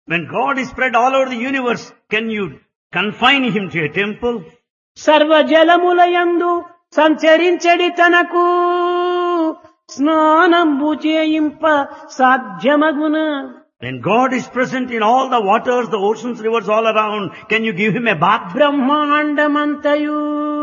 When God is spread all over the universe, can you confine him to a temple? సర్వజలములయందు సంచరించడి తనకు స్నానంబు చేయింప సాధ్యమగున When God is present in all the waters, the oceans, rivers all around, can you give him a bath? బ్రహ్మాండమంతయు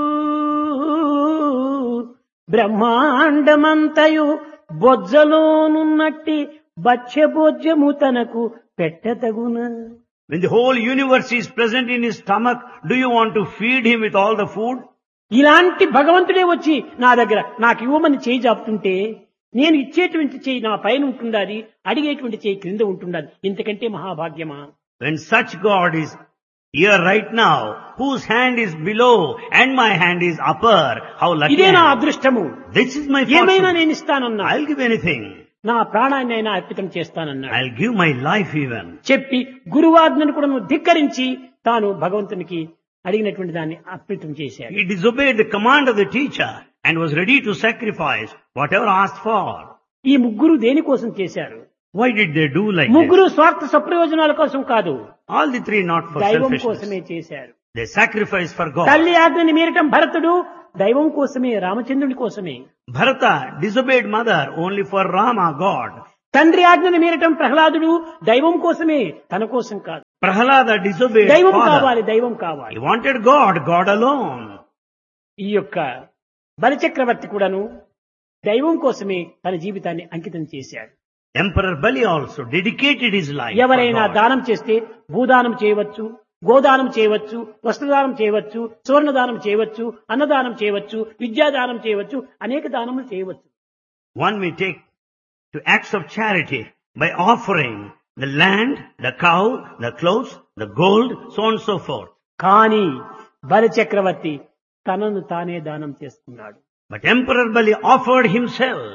బ్రహ్మాండమంతయు బొజ్జలోనున్నట్టి బొజ్జము తనకు పెట్టతగున When the whole universe is present in his stomach, do you want to feed him with all the food? ఇలాంటి భగవంతుడే వచ్చి నా దగ్గర నాకు ఇవ్వమని చేయి జాపుతుంటే నేను ఇచ్చేటువంటి చేయి నా పైన ఉంటుండాలి అడిగేటువంటి చేయి క్రింద ఉంటుండాలి ఇంతకంటే మహాభాగ్యమా When such God is here right now, whose hand is below and my hand is upper, how lucky ఇదే I నా am. అదృష్టము This is my ఏమైనా fortune. నేను ఇస్తానన్నా I'll give anything. నా ప్రాణాన్ని అయినా అర్పితం చేస్తానన్నా I'll give my life even. చెప్పి గురువాజ్ఞను కూడా నువ్వు ధిక్కరించి తాను భగవంతునికి అడిగినటువంటి దాన్ని అర్పితం చేశాడు He disobeyed the command of the teacher and was ready to sacrifice whatever asked for. ఈ ముగ్గురు దేనికోసం చేశారు Why did they do like this? ముగ్గురు స్వార్థ సప్రయోజనాల కోసం కాదు All the three not for దైవం selfishness. కోసమే చేశారు They sacrifice for God. తల్లి ఆజ్ఞని మీరటం భరతుడు దైవం కోసమే రామచంద్రుని కోసమే Bharata disobeyed mother only for Rama, God. తండ్రి ఆజ్ఞని మీరటం ప్రహ్లాదుడు దైవం కోసమే తన కోసం కాదు Prahalada disobeyed దైవం father. కావాలి దైవం కావాలి He wanted God, God alone. ఈ యొక్క బలిచక్రవర్తి కూడాను దైవం కోసమే తన జీవితాన్ని అంకితం చేశాడు Emperor Bali also dedicated his life. for ఎవరైనా God. దానం చేస్తే భూదానం చేయవచ్చు గోదానం చేయవచ్చు వస్త్రదానం చేయవచ్చు సువర్ణదానం చేయవచ్చు అన్నదానం చేయవచ్చు విద్యాదానం చేయవచ్చు అనేక దానములు చేయవచ్చు One may take to acts of charity by offering the land, the cow, the clothes, the gold, so on and so forth. కానీ బలిచక్రవర్తి తనను తానే దానం చేసుకున్నాడు But Emperor Bali offered himself.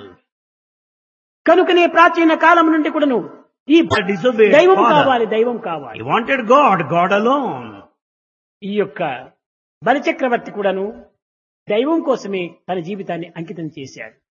కనుకనే ప్రాచీన కాలం నుండి కూడాను ఈ But disobeyed దైవం father. కావాలి దైవం కావాలి He wanted God, God alone. ఈ యొక్క బలిచక్రవర్తి కూడాను దైవం కోసమే తన జీవితాన్ని అంకితం చేశాడు